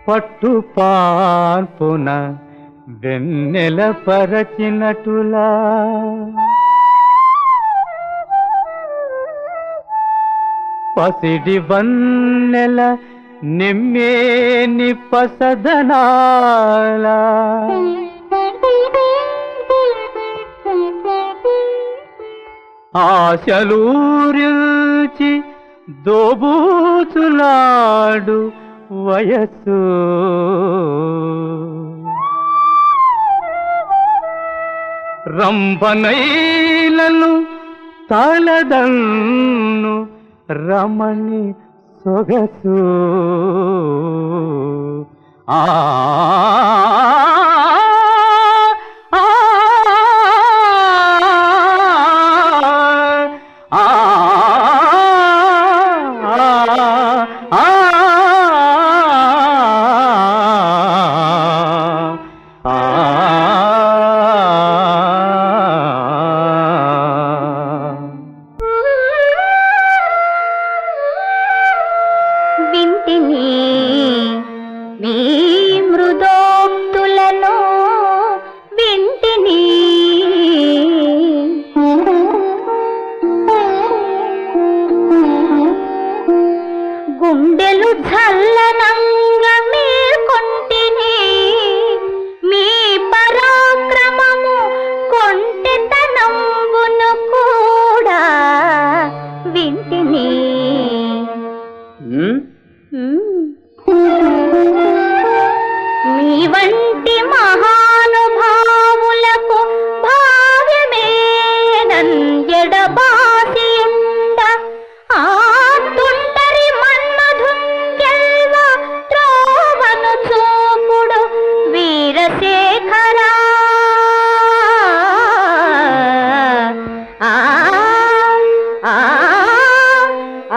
పట్టు పార్పున వెన్నెల పరచినటులా పసిడి వన్నెల నిమ్మేని పసదనాల ఆశలూరిల్చి దోబూచులాడు వయస్సు రంభనైలను తాళదన్ను రమణి సొగసు ఆ ఆ, ఆ, ఆ, వింటిని మీ మృదోక్తులను వింటిని గుండెలు జల్లనంగ మేల్కొంటిని మీ పరాక్రమము కొంటెతనంబును కూడా వింటిని ఉమ్, మీ వంటి మహానుభావులకు భావ్యమేనంజడబాసి ఉండ ఆ తుంటరి మన్మధుంగెల్వ త్రోవను చూపుడు వీరశేఖరా ఆ ఆ ఆ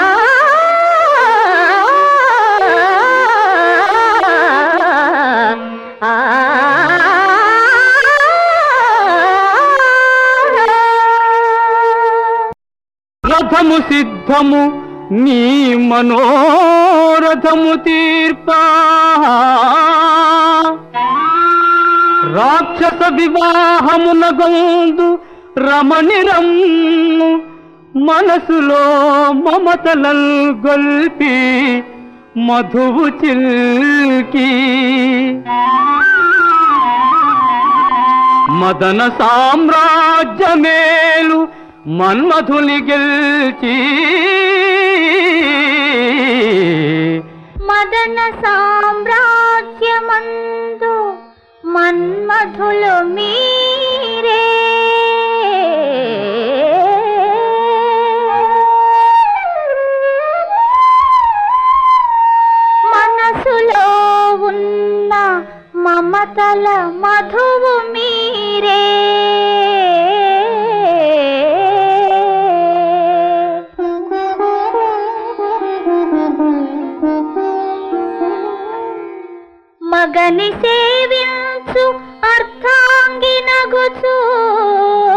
రథము సిద్ధము నీ మనోరథము తీర్పా రాక్షస వివాహమున గొందు రమణి రమ్ము మనసులో మమతలల్ గొల్పి మధువు చిల్కి మదన సామ్రాజ్యమేలు మన్మధుని గెల్చి మదన సామ్రాజ్యమందు మన్మధులు మీరే మనసులో ఉన్న మమతల మధువు మీరే మగని సేవించు అర్థాంగినగుచు